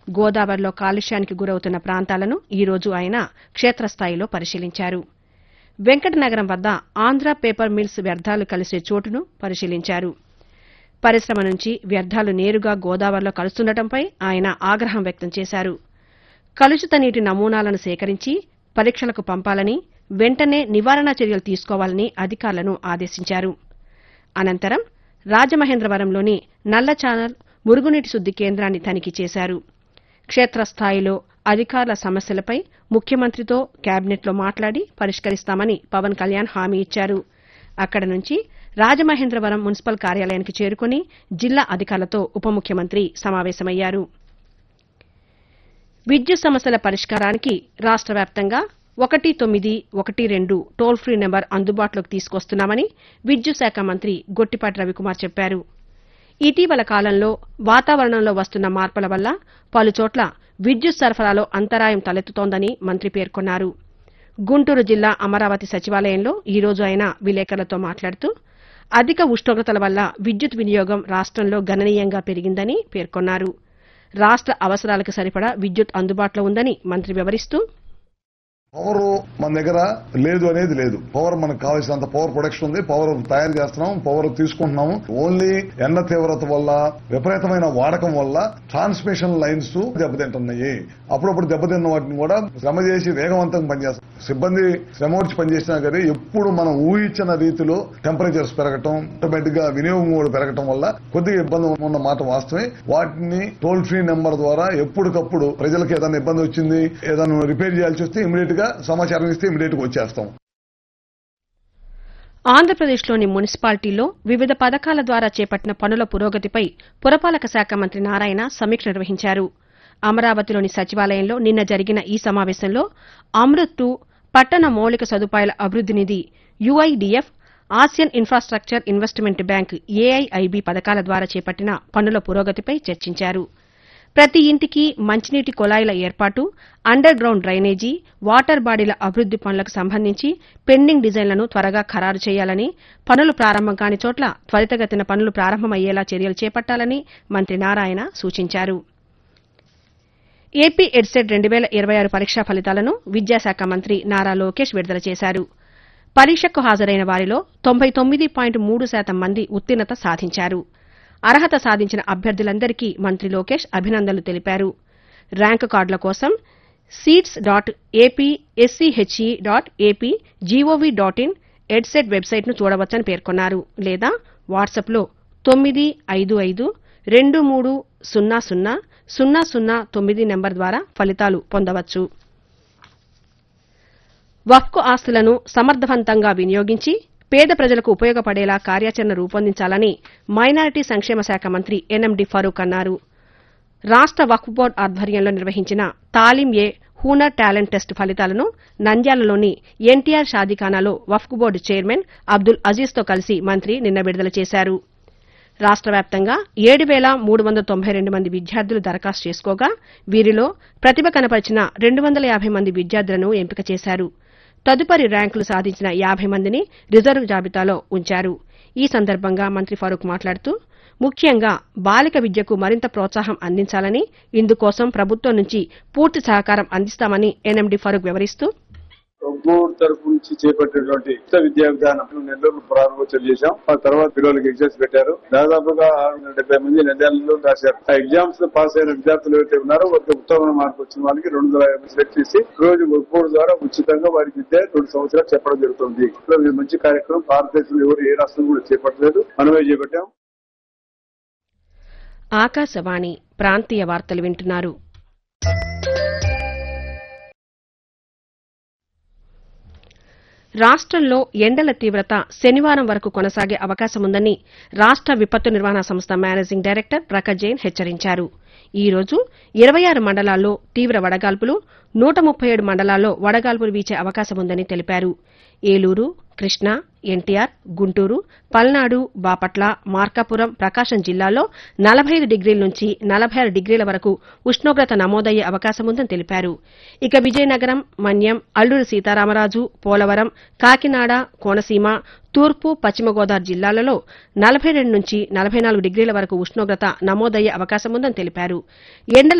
గోదావరిలో కాలుష్యానికి గురవుతున్న ప్రాంతాలను ఈ రోజు ఆయన క్షేత్రస్థాయిలో పరిశీలించారు వెంకటనగరం వద్ద ఆంధ్ర పేపర్ మిల్స్ వ్యర్థాలు కలిసే చోటును పరిశీలించారు పరిశ్రమ నుంచి వ్యర్థాలు నేరుగా గోదావరిలో కలుస్తుండటంపై ఆయన ఆగ్రహం వ్యక్తం చేశారు కలుషిత నీటి నమూనాలను సేకరించి పరీక్షలకు పంపాలని వెంటనే నివారణ చర్యలు తీసుకోవాలని అధికారులను ఆదేశించారు అనంతరం రాజమహేంద్రవరంలోని నల్ల ఛానల్ మురుగునీటి శుద్ది కేంద్రాన్ని తనిఖీ చేశారు క్షేత్రస్థాయిలో అధికారుల సమస్యలపై ముఖ్యమంత్రితో కేబినెట్లో మాట్లాడి పరిష్కరిస్తామని పవన్ కళ్యాణ్ హామీ ఇచ్చారు అక్కడ నుంచి రాజమహేంద్రవరం మున్సిపల్ కార్యాలయానికి చేరుకుని జిల్లా అధికారులతో ఉప ముఖ్యమంత్రి సమావేశమయ్యారు విద్యుత్ సమస్యల పరిష్కారానికి రాష్ట వ్యాప్తంగా ఒకటి తొమ్మిది ఒకటి రెండు టోల్ ఫ్రీ నెంబర్ అందుబాటులోకి తీసుకొస్తున్నామని విద్యుత్ శాఖ మంత్రి గొట్టిపాటి రవికుమార్ చెప్పారు ఇటీవల కాలంలో వాతావరణంలో వస్తున్న మార్పుల వల్ల పలుచోట్ల విద్యుత్ సరఫరాలో అంతరాయం తలెత్తుతోందని మంత్రి పేర్కొన్నారు గుంటూరు జిల్లా అమరావతి సచివాలయంలో ఈ రోజు ఆయన విలేకరులతో మాట్లాడుతూ అధిక ఉష్ణోగ్రతల వల్ల విద్యుత్ వినియోగం రాష్టంలో గణనీయంగా పెరిగిందని పేర్కొన్నారు రాష్ట అవసరాలకు సరిపడా విద్యుత్ అందుబాటులో ఉందని మంత్రి వివరిస్తూ పవర్ మన దగ్గర లేదు అనేది లేదు పవర్ మనకు కావాల్సినంత పవర్ ప్రొడక్షన్ ఉంది పవర్ తయారు చేస్తున్నాం పవర్ తీసుకుంటున్నాము ఓన్లీ ఎండ తీవ్రత వల్ల విపరీతమైన వాడకం వల్ల ట్రాన్స్మిషన్ లైన్స్ దెబ్బతింటున్నాయి అప్పుడప్పుడు దెబ్బతిన్న వాటిని కూడా శ్రమ చేసి వేగవంతంగా పనిచేస్తాం సిబ్బంది శ్రమ వచ్చి పనిచేసినా కానీ ఎప్పుడు మనం ఊహించిన రీతిలో టెంపరేచర్స్ పెరగటం ఆటోమేటిక్ గా వినియోగం కూడా పెరగటం వల్ల కొద్దిగా ఇబ్బంది ఉన్న మాట వాస్తవమే వాటిని టోల్ ఫ్రీ నెంబర్ ద్వారా ఎప్పటికప్పుడు ప్రజలకు ఏదైనా ఇబ్బంది వచ్చింది ఏదైనా రిపేర్ చేయాల్సి వస్తే ఇమీడియట్ గా సమాచారం ఇస్తే ఇమీడియట్ గా వచ్చేస్తాం ఆంధ్రప్రదేశ్లోని మున్సిపాలిటీల్లో వివిధ పథకాల ద్వారా చేపట్టిన పనుల పురోగతిపై పురపాలక శాఖ మంత్రి నారాయణ సమీక్ష నిర్వహించారు అమరావతిలోని సచివాలయంలో నిన్న జరిగిన ఈ సమావేశంలో అమృత్ టూ పట్టణ మౌలిక సదుపాయాల అభివృద్ది నిధి UIDF Asian infrastructure investment bank AIIB పథకాల ద్వారా చేపట్టిన పనుల పురోగతిపై చర్చించారు ప్రతి ఇంటికి మంచినీటి కుళాయిల ఏర్పాటు అండర్ గ్రౌండ్ డ్రైనేజీ వాటర్ బాడీల అభివృద్ది పనులకు సంబంధించి పెండింగ్ డిజైన్లను త్వరగా ఖరారు చేయాలని పనులు ప్రారంభం కాని చోట్ల త్వరితగతిన పనులు ప్రారంభమయ్యేలా చర్యలు చేపట్టాలని మంత్రి నారాయణ సూచించారు ఏపీ ఎడ్సెట్ రెండు వేల ఇరవై ఆరు పరీక్షా ఫలితాలను విద్యాశాఖ మంత్రి నారా లోకేష్ విడుదల చేశారు పరీక్షకు హాజరైన వారిలో తొంభై తొమ్మిది పాయింట్ మూడు శాతం మంది ఉత్తీర్ణత సాధించారు అర్హత సాధించిన అభ్యర్థులందరికీ మంత్రి లోకేష్ అభినందనలు తెలిపారు ర్యాంకు కార్డుల కోసం seats dot AP SCHE dot AP GOV dot in EDCET వెబ్సైట్ను చూడవచ్చని పేర్కొన్నారు లేదా వాట్సాప్లో తొమ్మిది ఐదు ఐదు రెండు మూడు సున్నా సున్నా సున్నా సున్నా తొమ్మిది నెంబర్ ద్వారా ఫలితాలు పొందవచ్చు వఫ్కు ఆస్తులను సమర్థవంతంగా వినియోగించి పేద ప్రజలకు ఉపయోగపడేలా కార్యాచరణ రూపొందించాలని మైనారిటీ సంక్షేమ శాఖ మంత్రి ఎన్ఎండి ఫరూక్ అన్నారు రాష్ట వక్ఫ్ బోర్డు ఆధ్వర్యంలో నిర్వహించిన తాలీం ఏ హూనర్ టాలెంట్ టెస్ట్ ఫలితాలను నంద్యాలలోని ఎన్టీఆర్ షాదీఖానాలో వక్ఫ్ బోర్డు చైర్మన్ అబ్దుల్ అజీజ్తో కలిసి మంత్రి నిన్న విడుదల చేశారు రాష్ట వ్యాప్తంగా ఏడు వేల మూడు వందల తొంభై రెండు మంది విద్యార్థులు దరఖాస్తు చేసుకోగా వీరిలో ప్రతిభ కనపరిచిన రెండు వందల యాభై మంది విద్యార్థులను ఎంపిక చేశారు తదుపరి ర్యాంకులు సాధించిన యాభై మందిని రిజర్వ్ జాబితాలో ఉంచారు ఈ సందర్భంగా మంత్రి ఫరూక్ మాట్లాడుతూ ముఖ్యంగా బాలిక విద్యకు మరింత ప్రోత్సాహం అందించాలని ఇందుకోసం ప్రభుత్వం నుంచి పూర్తి సహకారం అందిస్తామని ఎన్ఎండి ఫరూక్ వివరిస్తూ బోర్డు తరపు నుంచి చేపట్టినటువంటి ఉచిత విద్యా విధానం నెల్లూరు ప్రారంభోత్సవం చేశాం ఆ తర్వాత పిల్లలకి ఎగ్జామ్స్ పెట్టారు దాదాపుగా ఆరు వందల డెబ్బై మంది నెలల్లో రాశారు ఆ ఎగ్జామ్స్ లో పాస్ అయిన విద్యార్థులు ఎవరైతే ఉన్నారో వారికి ఉత్తమ మార్పు వచ్చిన వాళ్ళకి రెండు వందల యాభై సెలెక్ట్ చేసి రోజు బోర్డు ద్వారా ఉచితంగా వారికి విద్య రెండు సంవత్సరాలు చెప్పడం జరుగుతుంది ఇప్పుడు ఇది మంచి కార్యక్రమం భారతదేశంలో ఎవరు ఏ రాష్ట్రం కూడా చేపట్టలేదు మనమే చేపట్టాం ఆకాశవాణి ప్రాంతీయ వార్తలు వింటున్నారు రాష్ట్రంలో ఎండల తీవ్రత శనివారం వరకు కొనసాగే అవకాశముందని రాష్ట విపత్తు నిర్వహణ సంస్థ మేనేజింగ్ డైరెక్టర్ ప్రకాష్ జైన్ హెచ్చరించారు ఈ రోజు ఇరవై ఆరు మండలాల్లో తీవ్ర వడగాల్పులు నూట ముప్పై ఏడు మండలాల్లో వడగాల్పులు వీచే అవకాశముందని తెలిపారు ఏలూరు కృష్ణా ఎన్టీఆర్ గుంటూరు పల్నాడు బాపట్ల మార్కాపురం ప్రకాశం జిల్లాల్లో నలభై ఐదు డిగ్రీల నుంచి నలభై ఆరు డిగ్రీల వరకు ఉష్ణోగ్రత నమోదయ్యే అవకాశముందని తెలిపారు ఇక విజయనగరం మన్యం అల్లూరి సీతారామరాజు పోలవరం కాకినాడ కోనసీమ తూర్పు పశ్చిమ గోదావరి జిల్లాలలో నలభై రెండు నుంచి నలభై నాలుగు డిగ్రీల వరకు ఉష్ణోగ్రత నమోదయ్యే అవకాశముందని తెలిపారు ఎండల